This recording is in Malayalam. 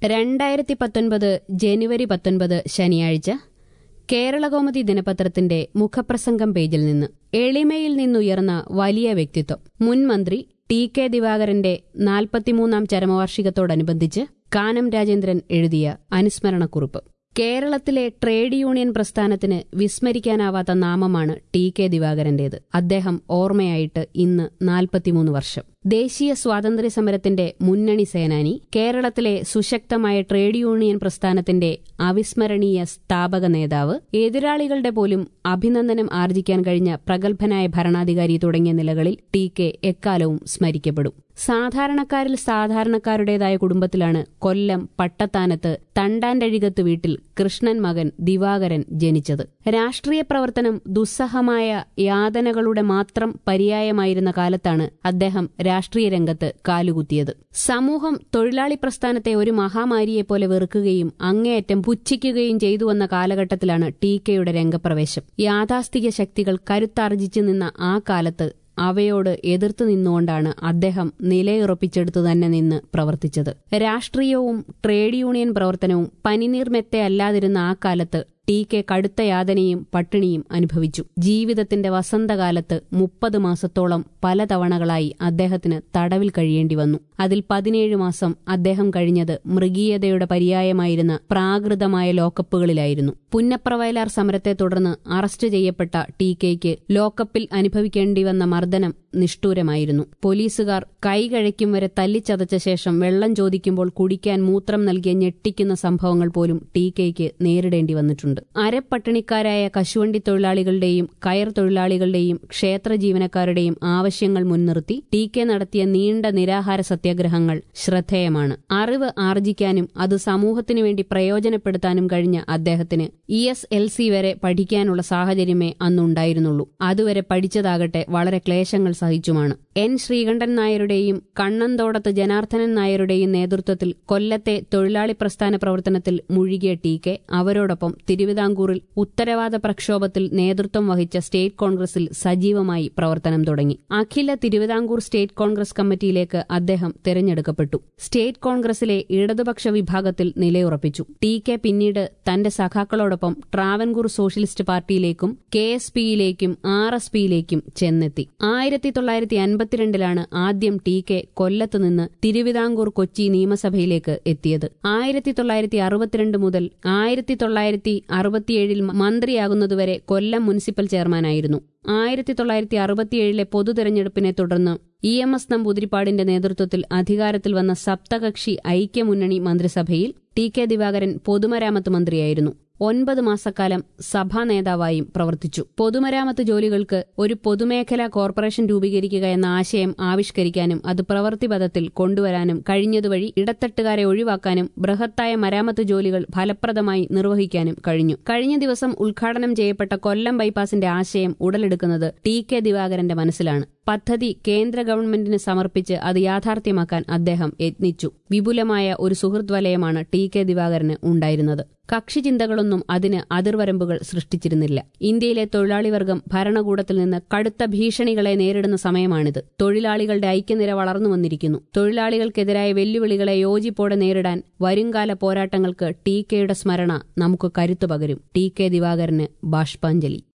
രണ്ടായിരത്തി പത്തൊൻപത് ജനുവരി പത്തൊൻപത് ശനിയാഴ്ച കേരളകൗമുദി ദിനപത്രത്തിന്റെ മുഖപ്രസംഗം പേജിൽ നിന്ന് എളിമയിൽ നിന്നുയർന്ന വലിയ വ്യക്തിത്വം മുൻ മന്ത്രി ടി കെ ദിവാകരന്റെ നാൽപ്പത്തിമൂന്നാം ചരമവാർഷികത്തോടനുബന്ധിച്ച് കാനം രാജേന്ദ്രൻ എഴുതിയ അനുസ്മരണക്കുറിപ്പ് കേരളത്തിലെ ട്രേഡ് യൂണിയൻ പ്രസ്ഥാനത്തിന് വിസ്മരിക്കാനാവാത്ത നാമമാണ് ടി കെ ദിവാകരന്റേത് അദ്ദേഹം ഓർമ്മയായിട്ട് ഇന്ന് നാൽപ്പത്തിമൂന്ന് വർഷം ദേശീയ സ്വാതന്ത്ര്യ സമരത്തിന്റെ മുന്നണി സേനാനി കേരളത്തിലെ സുശക്തമായ ട്രേഡ് യൂണിയൻ പ്രസ്ഥാനത്തിന്റെ അവിസ്മരണീയ സ്ഥാപക നേതാവ് എതിരാളികളുടെ പോലും അഭിനന്ദനം ആർജിക്കാൻ കഴിഞ്ഞ പ്രഗത്ഭനായ ഭരണാധികാരി തുടങ്ങിയ നിലകളിൽ ടി കെ എക്കാലവും സ്മരിക്കപ്പെടും സാധാരണക്കാരിൽ സാധാരണക്കാരുടേതായ കുടുംബത്തിലാണ് കൊല്ലം പട്ടത്താനത്ത് തണ്ടാന്റഴികത്ത് വീട്ടിൽ കൃഷ്ണൻ മകൻ ദിവാകരൻ ജനിച്ചത് രാഷ്ട്രീയ പ്രവർത്തനം ദുസ്സഹമായ യാതനകളുടെ മാത്രം പര്യായമായിരുന്ന കാലത്താണ് അദ്ദേഹം രാഷ്ട്രീയ രംഗത്ത് കാലുകുത്തിയത് സമൂഹം തൊഴിലാളി പ്രസ്ഥാനത്തെ ഒരു മഹാമാരിയെപ്പോലെ വെറുക്കുകയും അങ്ങേയറ്റം പുച്ഛിക്കുകയും ചെയ്തുവന്ന കാലഘട്ടത്തിലാണ് ടി കെയുടെ രംഗപ്രവേശം യാഥാസ്ഥിക ശക്തികൾ കരുത്താർജിച്ചു നിന്ന ആ കാലത്ത് അവയോട് എതിർത്തു നിന്നുകൊണ്ടാണ് അദ്ദേഹം നിലയുറപ്പിച്ചെടുത്തു തന്നെ നിന്ന് പ്രവർത്തിച്ചത് രാഷ്ട്രീയവും ട്രേഡ് യൂണിയൻ പ്രവർത്തനവും പനിനീർമെത്തയല്ലാതിരുന്ന ആ കാലത്ത് ടി കെ കടുത്ത യാതനയും പട്ടിണിയും അനുഭവിച്ചു ജീവിതത്തിന്റെ വസന്തകാലത്ത് മുപ്പത് മാസത്തോളം പല തവണകളായി അദ്ദേഹത്തിന് തടവിൽ കഴിയേണ്ടി വന്നു അതിൽ പതിനേഴ് മാസം അദ്ദേഹം കഴിഞ്ഞത് മൃഗീയതയുടെ പര്യായമായിരുന്ന പ്രാകൃതമായ ലോക്കപ്പുകളിലായിരുന്നു പുന്നപ്രവയലാർ സമരത്തെ തുടർന്ന് അറസ്റ്റ് ചെയ്യപ്പെട്ട ടി കെയ്ക്ക് ലോക്കപ്പിൽ അനുഭവിക്കേണ്ടി വന്ന മർദ്ദനം നിഷ്ഠൂരമായിരുന്നു പോലീസുകാർ കൈകഴയ്ക്കും വരെ തല്ലിച്ചതച്ച ശേഷം വെള്ളം ചോദിക്കുമ്പോൾ കുടിക്കാൻ മൂത്രം നൽകിയ ഞെട്ടിക്കുന്ന സംഭവങ്ങൾ പോലും ടി കെയ്ക്ക് നേരിടേണ്ടി വന്നിട്ടുണ്ട് ഉണ്ട് അരപ്പട്ടിണിക്കാരായ കശുവണ്ടി തൊഴിലാളികളുടെയും കയർ തൊഴിലാളികളുടെയും ക്ഷേത്ര ജീവനക്കാരുടെയും ആവശ്യങ്ങൾ മുൻനിർത്തി ടി കെ നടത്തിയ നീണ്ട നിരാഹാര സത്യാഗ്രഹങ്ങൾ ശ്രദ്ധേയമാണ് അറിവ് ആർജിക്കാനും അത് സമൂഹത്തിനു വേണ്ടി പ്രയോജനപ്പെടുത്താനും കഴിഞ്ഞ അദ്ദേഹത്തിന് ഇ എസ് എൽ സി വരെ പഠിക്കാനുള്ള സാഹചര്യമേ അന്നുണ്ടായിരുന്നുള്ളൂ അതുവരെ പഠിച്ചതാകട്ടെ വളരെ ക്ലേശങ്ങൾ സഹിച്ചുമാണ് എൻ ശ്രീകണ്ഠൻ നായരുടെയും കണ്ണന്തോടത്ത് ജനാർദ്ദനൻ നായരുടെയും നേതൃത്വത്തിൽ കൊല്ലത്തെ തൊഴിലാളി പ്രസ്ഥാന പ്രവർത്തനത്തിൽ മുഴുകിയ ടി കെ അവരോടൊപ്പം തിരുവിതാംകൂറിൽ ഉത്തരവാദ പ്രക്ഷോഭത്തിൽ നേതൃത്വം വഹിച്ച സ്റ്റേറ്റ് കോൺഗ്രസിൽ സജീവമായി പ്രവർത്തനം തുടങ്ങി അഖില തിരുവിതാംകൂർ സ്റ്റേറ്റ് കോൺഗ്രസ് കമ്മിറ്റിയിലേക്ക് അദ്ദേഹം തിരഞ്ഞെടുക്കപ്പെട്ടു സ്റ്റേറ്റ് കോൺഗ്രസിലെ ഇടതുപക്ഷ വിഭാഗത്തിൽ നിലയുറപ്പിച്ചു ടി കെ പിന്നീട് തന്റെ സഖാക്കളോടൊപ്പം ട്രാവൻകൂർ സോഷ്യലിസ്റ്റ് പാർട്ടിയിലേക്കും കെ എസ് പിയിലേക്കും ആർ എസ് പിയിലേക്കും ചെന്നെത്തി ആയിരത്തി തൊള്ളായിരത്തി അൻപത്തിരണ്ടിലാണ് ആദ്യം ടി കെ കൊല്ലത്ത് നിന്ന് തിരുവിതാംകൂർ കൊച്ചി നിയമസഭയിലേക്ക് എത്തിയത് ആയിരത്തി തൊള്ളായിരത്തി അറുപത്തിരണ്ട് മുതൽ ആയിരത്തി തൊള്ളായിരത്തി അറുപത്തിയേഴിൽ മന്ത്രിയാകുന്നതുവരെ കൊല്ലം മുനിസിപ്പൽ ചെയർമാനായിരുന്നു ആയിരത്തി തൊള്ളായിരത്തി അറുപത്തിയേഴിലെ പൊതുതെരഞ്ഞെടുപ്പിനെ തുടർന്ന് ഇ എം എസ് നമ്പൂതിരിപ്പാടിന്റെ നേതൃത്വത്തിൽ അധികാരത്തിൽ വന്ന സപ്തകക്ഷി ഐക്യമുന്നണി മന്ത്രിസഭയിൽ ടി കെ ദിവാകരൻ പൊതുമരാമത്ത് മന്ത്രിയായിരുന്നു ഒൻപത് മാസക്കാലം സഭാ നേതാവായും പ്രവർത്തിച്ചു പൊതുമരാമത്ത് ജോലികൾക്ക് ഒരു പൊതുമേഖലാ കോർപ്പറേഷൻ രൂപീകരിക്കുക എന്ന ആശയം ആവിഷ്കരിക്കാനും അത് പ്രവൃത്തിപഥത്തിൽ കൊണ്ടുവരാനും കഴിഞ്ഞതുവഴി ഇടത്തട്ടുകാരെ ഒഴിവാക്കാനും ബൃഹത്തായ മരാമത്ത് ജോലികൾ ഫലപ്രദമായി നിർവഹിക്കാനും കഴിഞ്ഞു കഴിഞ്ഞ ദിവസം ഉദ്ഘാടനം ചെയ്യപ്പെട്ട കൊല്ലം ബൈപ്പാസിന്റെ ആശയം ഉടലെടുക്കുന്നത് ടി കെ ദിവാകരന്റെ മനസ്സിലാണ് പദ്ധതി കേന്ദ്ര ഗവൺമെന്റിന് സമർപ്പിച്ച് അത് യാഥാർത്ഥ്യമാക്കാൻ അദ്ദേഹം യത്നിച്ചു വിപുലമായ ഒരു സുഹൃത് വലയമാണ് ടി കെ ദിവാകരന് ഉണ്ടായിരുന്നത് കക്ഷി ചിന്തകളൊന്നും അതിന് അതിർവരമ്പുകൾ സൃഷ്ടിച്ചിരുന്നില്ല ഇന്ത്യയിലെ തൊഴിലാളി വർഗം ഭരണകൂടത്തിൽ നിന്ന് കടുത്ത ഭീഷണികളെ നേരിടുന്ന സമയമാണിത് തൊഴിലാളികളുടെ ഐക്യനിര വളർന്നു വന്നിരിക്കുന്നു തൊഴിലാളികൾക്കെതിരായ വെല്ലുവിളികളെ യോജിപ്പോടെ നേരിടാൻ വരുംകാല പോരാട്ടങ്ങൾക്ക് ടി കെയുടെ സ്മരണ നമുക്ക് കരുത്തു പകരും ടി കെ ദിവാകരന് ബാഷ്പാഞ്ജലി